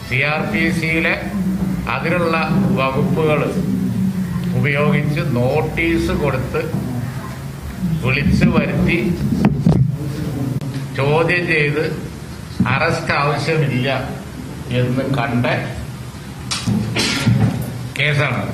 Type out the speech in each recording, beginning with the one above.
C R P സിയിലെ അതിനുള്ള വകുപ്പുകൾ ഉപയോഗിച്ച് നോട്ടീസ് കൊടുത്ത് വിളിച്ചു വരുത്തി ചോദ്യം ചെയ്ത് അറസ്റ്റ് ആവശ്യമില്ല എന്ന് കണ്ട കേസാണ്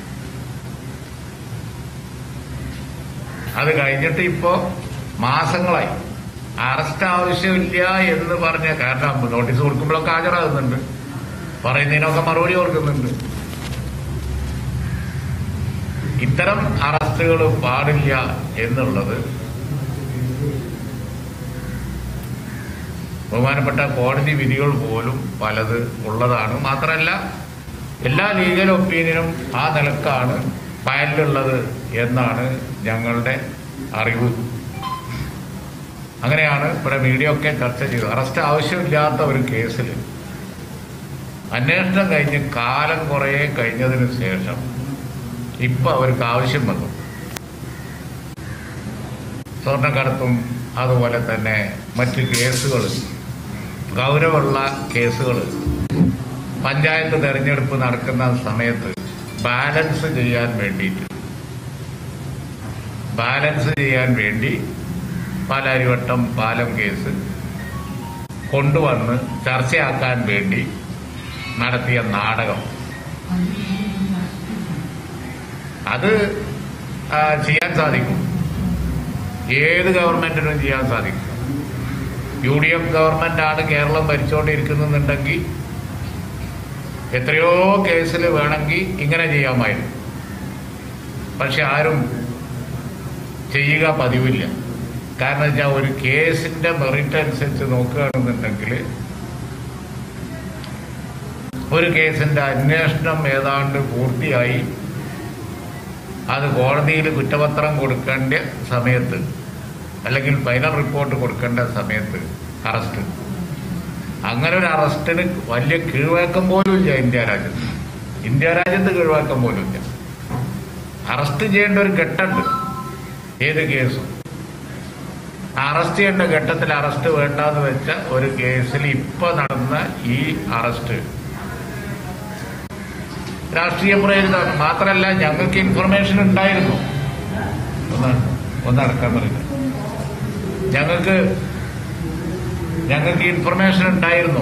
അത് കഴിഞ്ഞിട്ട് ഇപ്പോ മാസങ്ങളായി അറസ്റ്റ് ആവശ്യമില്ല എന്ന് പറഞ്ഞ കാരണം നോട്ടീസ് കൊടുക്കുമ്പോഴൊക്കെ ഹാജരാകുന്നുണ്ട് പറയുന്നതിനൊക്കെ മറുപടി കൊടുക്കുന്നുണ്ട് ഇത്തരം അറസ്റ്റുകൾ പാടില്ല എന്നുള്ളത് ബഹുമാനപ്പെട്ട കോടതി വിധികൾ പോലും പലത് ഉള്ളതാണ് മാത്രമല്ല എല്ലാ ലീഗൽ ഒപ്പീനിയനും ആ നിലക്കാണ് ഫയലിലുള്ളത് എന്നാണ് ഞങ്ങളുടെ അറിവ് അങ്ങനെയാണ് ഇവിടെ മീഡിയ ഒക്കെ ചർച്ച ചെയ്തത് അറസ്റ്റ് ആവശ്യമില്ലാത്ത ഒരു കേസിൽ അന്വേഷണം കഴിഞ്ഞ് കാലം കുറേ കഴിഞ്ഞതിന് ശേഷം ഇപ്പൊ അവർക്ക് ആവശ്യം വന്നു സ്വർണ്ണക്കടത്തും അതുപോലെ തന്നെ മറ്റ് കേസുകൾ ഗൗരവമുള്ള കേസുകൾ പഞ്ചായത്ത് തെരഞ്ഞെടുപ്പ് നടക്കുന്ന സമയത്ത് ബാലൻസ് ചെയ്യാൻ വേണ്ടിയിട്ട് ബാലൻസ് ചെയ്യാൻ വേണ്ടി പാലാരിവട്ടം പാലം കേസ് കൊണ്ടുവന്ന് ചർച്ചയാക്കാൻ വേണ്ടി നടത്തിയ നാടകം അത് ആ, ചെയ്യാൻ സാധിക്കും ഏത് ഗവൺമെന്റിനും ചെയ്യാൻ സാധിക്കും യു ഡി എഫ് ഗവൺമെന്റാണ് കേരളം ഭരിച്ചുകൊണ്ടിരിക്കുന്നുണ്ടെങ്കിൽ എത്രയോ കേസിൽ വേണമെങ്കിൽ ഇങ്ങനെ ചെയ്യാമായിരുന്നു പക്ഷെ ആരും ചെയ്യുക പതിവില്ല കാരണം വെച്ചാൽ ഒരു കേസിന്റെ മെറിറ്റ് അനുസരിച്ച് നോക്കുകയാണെന്നുണ്ടെങ്കിൽ ഒരു കേസിന്റെ അന്വേഷണം ഏതാണ്ട് പൂർത്തിയായി അത് കോടതിയിൽ കുറ്റപത്രം കൊടുക്കേണ്ട സമയത്ത് അല്ലെങ്കിൽ ഫൈനൽ റിപ്പോർട്ട് കൊടുക്കേണ്ട സമയത്ത് അറസ്റ്റ് അങ്ങനെ ഒരു അറസ്റ്റിന് വലിയ കീഴ്വഴക്കം പോലും ഇല്ല ഇന്ത്യ രാജ്യത്ത് ഇന്ത്യ രാജ്യത്ത് കീഴ്വഴക്കം പോലും ഇല്ല അറസ്റ്റ് ചെയ്യേണ്ട ഒരു ഘട്ടമുണ്ട് ഏത് കേസും അറസ്റ്റ് ചെയ്യേണ്ട ഘട്ടത്തിൽ അറസ്റ്റ് വേണ്ടാന്ന് വെച്ച ഒരു കേസിൽ ഇപ്പൊ നടന്ന ഈ അറസ്റ്റ് രാഷ്ട്രീയ പ്രേരിതമാണ് മാത്രമല്ല ഞങ്ങൾക്ക് ഇൻഫർമേഷൻ ഉണ്ടായിരുന്നു ഒന്ന് ഒന്ന് അടക്കാൻ പറയുന്നത് ഞങ്ങൾക്ക് ഞങ്ങൾക്ക് ഇൻഫർമേഷൻ ഉണ്ടായിരുന്നു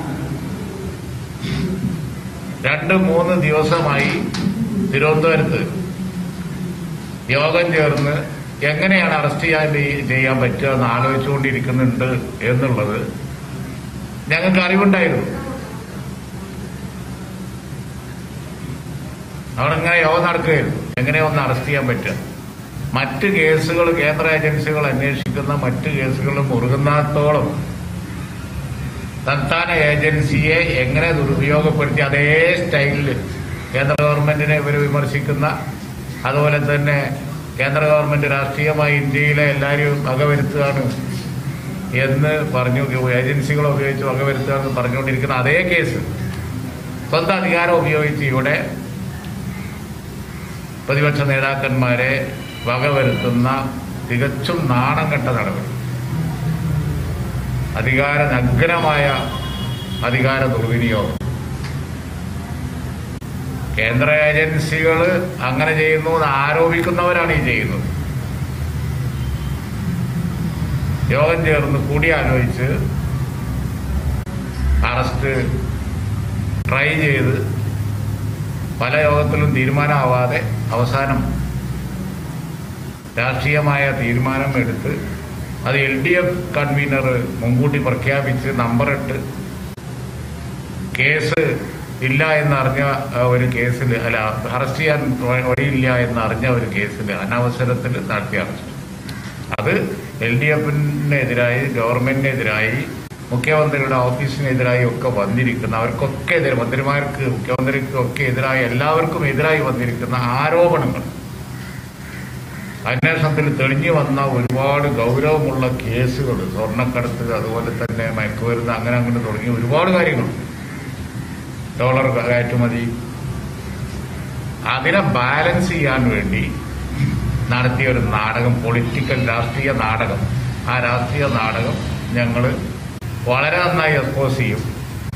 രണ്ട് മൂന്ന് ദിവസമായി തിരുവനന്തപുരത്ത് യോഗം ചേർന്ന് എങ്ങനെയാണ് അറസ്റ്റ് ചെയ്യാൻ ചെയ്യാൻ പറ്റുക എന്ന് ആലോചിച്ചുകൊണ്ടിരിക്കുന്നുണ്ട് എന്നുള്ളത് ഞങ്ങൾക്ക് അറിവുണ്ടായിരുന്നു അവിടെ ഇങ്ങനെ യോഗം നടക്കുകയായിരുന്നു എങ്ങനെ ഒന്ന് അറസ്റ്റ് ചെയ്യാൻ പറ്റുക മറ്റ് കേസുകൾ കേന്ദ്ര ഏജൻസികൾ അന്വേഷിക്കുന്ന മറ്റ് കേസുകൾ മുറുകുന്നിടത്തോളം സംസ്ഥാന ഏജൻസിയെ എങ്ങനെ ദുരുപയോഗപ്പെടുത്തി അതേ സ്റ്റൈലിൽ കേന്ദ്ര ഗവൺമെന്റിനെ ഇവർ വിമർശിക്കുന്ന അതുപോലെ തന്നെ കേന്ദ്ര ഗവൺമെന്റ് രാഷ്ട്രീയമായി ഇന്ത്യയിലെ എല്ലാവരും വകവരുത്തുകയാണ് എന്ന് പറഞ്ഞു ഏജൻസികളെ ഉപയോഗിച്ച് വകവരുത്തുകയാണെന്ന് പറഞ്ഞുകൊണ്ടിരിക്കുന്ന അതേ കേസ് സ്വന്തം അധികാരം ഉപയോഗിച്ച് ഇവിടെ പ്രതിപക്ഷ നേതാക്കന്മാരെ വകവരുത്തുന്ന തികച്ചും നാണം കെട്ട നടപടി അധികാര നഗ്നമായ അധികാര ദുർവിനിയോഗം കേന്ദ്ര ഏജൻസികൾ അങ്ങനെ ചെയ്യുന്നു എന്ന് ആരോപിക്കുന്നവരാണ് ഈ ചെയ്യുന്നത് യോഗം ചേർന്ന് കൂടിയാലോചിച്ച് അറസ്റ്റ് ട്രൈ ചെയ്ത് പല യോഗത്തിലും തീരുമാനമാവാതെ അവസാനം രാഷ്ട്രീയമായ തീരുമാനം എടുത്ത് അത് എൽ ഡി എഫ് കൺവീനർ മുൻകൂട്ടി പ്രഖ്യാപിച്ച് നമ്പറിട്ട് കേസ് ഇല്ല എന്നറിഞ്ഞ ആ, ഒരു കേസിൽ അല്ല അറസ്റ്റ് ചെയ്യാൻ വ- വഴിയില്ല എന്നറിഞ്ഞ ഒരു കേസിൽ അനവസരത്തിൽ നടത്തിയ അറസ്റ്റ് അത് എൽ ഡി എഫിനെതിരായി ഗവൺമെന്റിനെതിരായി മുഖ്യമന്ത്രിയുടെ ഓഫീസിനെതിരായി ഒക്കെ വന്നിരിക്കുന്ന അവർക്കൊക്കെ എതിരെ മന്ത്രിമാർക്ക് മുഖ്യമന്ത്രിക്ക് ഒക്കെ എതിരായി എല്ലാവർക്കും എതിരായി വന്നിരിക്കുന്ന ആരോപണങ്ങൾ അന്വേഷണത്തിൽ തെളിഞ്ഞു വന്ന ഒരുപാട് ഗൗരവമുള്ള കേസുകൾ സ്വർണ്ണക്കടത്ത് അതുപോലെ തന്നെ മയക്കുമരുന്ന് അങ്ങനെ അങ്ങനെ തുടങ്ങിയ ഒരുപാട് കാര്യങ്ങൾ ഡോളർ കയറ്റുമതി അതിനെ ബാലൻസ് ചെയ്യാൻ വേണ്ടി നടത്തിയ ഒരു നാടകം പൊളിറ്റിക്കൽ രാഷ്ട്രീയ നാടകം ആ രാഷ്ട്രീയ നാടകം ഞങ്ങൾ വളരെ നന്നായി എക്സ്പോസ് ചെയ്യും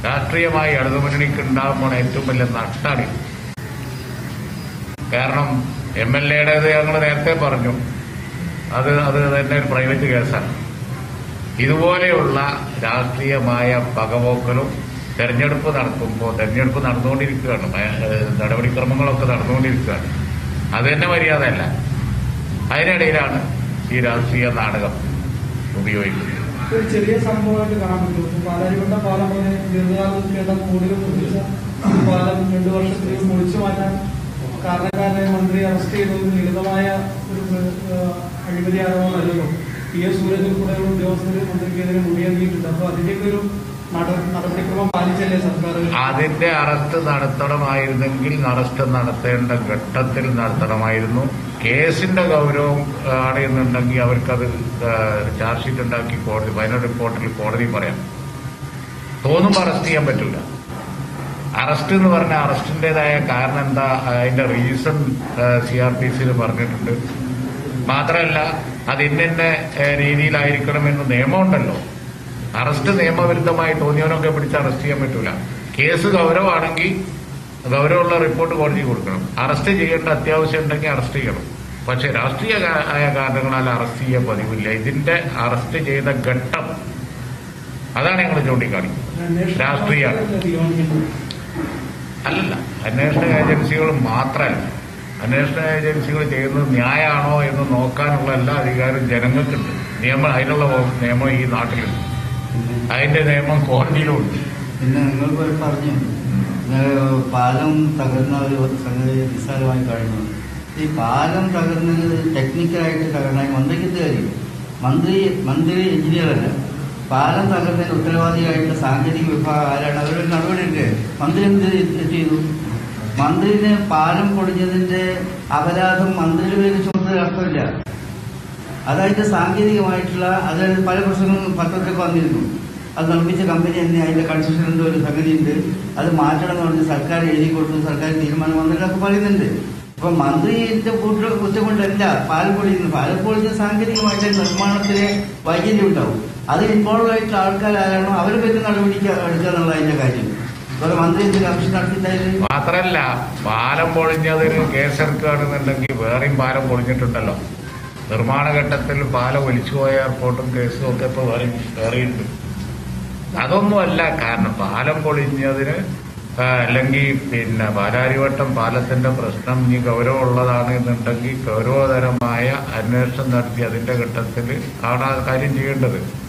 രാഷ്ട്രീയമായി ഇടതുമുന്നണിക്ക് ഉണ്ടാകാൻ പോണ ഏറ്റവും വലിയ നഷ്ടമാണ് ഇത്. കാരണം എം എൽ എയുടേത് ഞങ്ങൾ നേരത്തെ പറഞ്ഞു അത് അത് തന്നെ ഒരു പ്രൈവറ്റ് കേസാണ് ഇതുപോലെയുള്ള രാഷ്ട്രീയമായ പകപോക്കലും തെരഞ്ഞെടുപ്പ് നടത്തുമ്പോൾ തെരഞ്ഞെടുപ്പ് നടന്നുകൊണ്ടിരിക്കുകയാണ് ഭയ- ഏഹ് നടപടിക്രമങ്ങളൊക്കെ നടന്നുകൊണ്ടിരിക്കുകയാണ് അത് തന്നെ മര്യാദയല്ല അതിനിടയിലാണ് ഈ രാഷ്ട്രീയ നാടകം ഉപയോഗിക്കുന്നത് ഒരു ചെറിയ സംഭവമായിട്ട് കാണാൻ പറ്റും ഇപ്പൊ പാലാരിവട്ട പാലം പോലെ ദീർഘകാലം കേട്ട കൂടുതൽ നിർമ്മിച്ച പാലം രണ്ടു വർഷത്തിലേക്ക് പൊളിച്ചു മാറ്റാൻ കാരണക്കാരനെ മന്ത്രി അറസ്റ്റ് ചെയ്തത് ലളിതമായ ഒരു ഏഹ്, അഴിമതി ആരോപണമല്ലല്ലോ പി എസ് സൂരജ് ഉൾപ്പെടെയുള്ള ഉദ്യോഗസ്ഥർ മന്ത്രിക്കെതിരെ മൊഴിയേറിയിട്ടുണ്ട് അപ്പൊ അതിന്റെയൊക്കെ ഒരു നട- നടപടിക്രമം പാലിച്ചല്ലേ സർക്കാർ അതിന്റെ അറസ്റ്റ് നടത്തണമായിരുന്നെങ്കിൽ അറസ്റ്റ് നടത്തേണ്ട ഘട്ടത്തിൽ നടത്തണമായിരുന്നു കേസിന്റെ ഗൗരവം ആ, ആണ് എന്നുണ്ടെങ്കിൽ അവർക്കത് ആ, ചാർജ് ഷീറ്റ് ഉണ്ടാക്കി കോടതി ഫൈനൽ റിപ്പോർട്ടിൽ കോടതി പറയാം തോന്നുമ്പോൾ അറസ്റ്റ് ചെയ്യാൻ പറ്റൂല അറസ്റ്റ് എന്ന് പറഞ്ഞാൽ അറസ്റ്റിന്റേതായ കാരണം എന്താ അതിന്റെ റീസൺ സി ആർ പി സിയിൽ പറഞ്ഞിട്ടുണ്ട് മാത്രമല്ല അത് ഇന്ന രീതിയിലായിരിക്കണമെന്ന് നിയമമുണ്ടല്ലോ അറസ്റ്റ് നിയമവിരുദ്ധമായി തോന്നിയവനൊക്കെ പിടിച്ച് അറസ്റ്റ് ചെയ്യാൻ പറ്റൂല കേസ് ഗൗരവമാണെങ്കിൽ ഗൗരവമുള്ള റിപ്പോർട്ട് കോടതി കൊടുക്കണം അറസ്റ്റ് ചെയ്യേണ്ട അത്യാവശ്യം ഉണ്ടെങ്കിൽ അറസ്റ്റ് ചെയ്യണം പക്ഷെ രാഷ്ട്രീയ കാ- ആയ കാരണങ്ങളാൽ അറസ്റ്റ് ചെയ്യാൻ പതിവില്ല ഇതിന്റെ അറസ്റ്റ് ചെയ്ത ഘട്ടം അതാണ് ഞങ്ങൾ ചൂണ്ടിക്കാണിക്കുന്നത് രാഷ്ട്രീയമാണ് അല്ലല്ല അന്വേഷണ ഏജൻസികൾ മാത്രമല്ല അന്വേഷണ ഏജൻസികൾ ചെയ്യുന്നത് ന്യായമാണോ എന്ന് നോക്കാനുള്ള എല്ലാ അധികാരവും ജനങ്ങൾക്കുണ്ട് നിയമം അതിനുള്ള നിയമം ഈ നാട്ടിലുണ്ട് അതിന്റെ നിയമം കോടതിയിലുണ്ട് പിന്നെ നിങ്ങൾ പോയി പറഞ്ഞു ഏഹ് പാലം തകർന്ന ഒരു സംഗതി നിസ്സാരമായി കഴിഞ്ഞു ഈ പാലം തകർന്നത് ടെക്നിക്കലായിട്ട് തകർന്നാൽ മന്ത്രിക്ക് എന്ത് കാര്യം മന്ത്രി മന്ത്രി എഞ്ചിനീയർ അല്ല പാലം തകർന്നതിന് ഉത്തരവാദിയായിട്ട് സാങ്കേതിക വിഭാഗം ആരാണ് അവരൊരു നടപടി എടുക്കുക മന്ത്രി എന്ത് ചെയ്തു മന്ത്രിന് പാലം പൊളിഞ്ഞതിന്റെ അപരാധം മന്ത്രിയുടെ പേര് ചുമത്തുന്ന അർത്ഥമില്ല അതായത് സാങ്കേതികമായിട്ടുള്ള അതായത് പല പ്രശ്നങ്ങളും പത്രത്തിൽ വന്നിരുന്നു അത് നിർമ്മിച്ച കമ്പനി തന്നെ അതിന്റെ കൺസ്ട്രക്ഷൻ്റെ ഒരു സംഗതി ഉണ്ട് അത് മാറ്റണം എന്ന് പറഞ്ഞ് സർക്കാർ എഴുതി കൊടുത്തു സർക്കാർ തീരുമാനം വന്നിട്ടൊക്കെ പറയുന്നുണ്ട് അപ്പൊ മന്ത്രിന്റെ കൂട്ട കുറ്റം കൊണ്ടല്ല പാലം പൊളിയുന്നത് പാലം പൊളിഞ്ഞ സാങ്കേതികമായിട്ട് നിർമ്മാണത്തിലെ വൈകല്യം ഉണ്ടാവും അത് ഇൻവോൾവ് ആയിട്ടുള്ള ആൾക്കാർ ആരാണോ അവരെ പറ്റി നടപടി എടുക്കുക എന്നുള്ള അതിന്റെ കാര്യം അതുപോലെ മന്ത്രി എന്ത് കമ്മീഷൻ നടത്തിയിട്ടായിരുന്നു മാത്രല്ല പാലം പൊളിഞ്ഞതിന് കേസെടുക്കുകയാണെന്നുണ്ടെങ്കിൽ വേറെയും പാലം പൊളിഞ്ഞിട്ടുണ്ടല്ലോ നിർമ്മാണ ഘട്ടത്തിൽ പാലം ഒലിച്ചുപോയ എയർപോർട്ടും കേസും ഒക്കെ ഇപ്പൊ വേറെ വേറെയുണ്ട് അതൊന്നുമല്ല കാരണം പാലം പൊളിഞ്ഞതിന് ആ, അല്ലെങ്കിൽ പിന്നെ പാലാരിവട്ടം പാലത്തിന്റെ പ്രശ്നം ഇനി ഗൗരവമുള്ളതാണ് എന്നുണ്ടെങ്കിൽ ഗൗരവതരമായ അന്വേഷണം നടത്തി അതിന്റെ ഘട്ടത്തിൽ ആണ് ആ കാര്യം ചെയ്യേണ്ടത്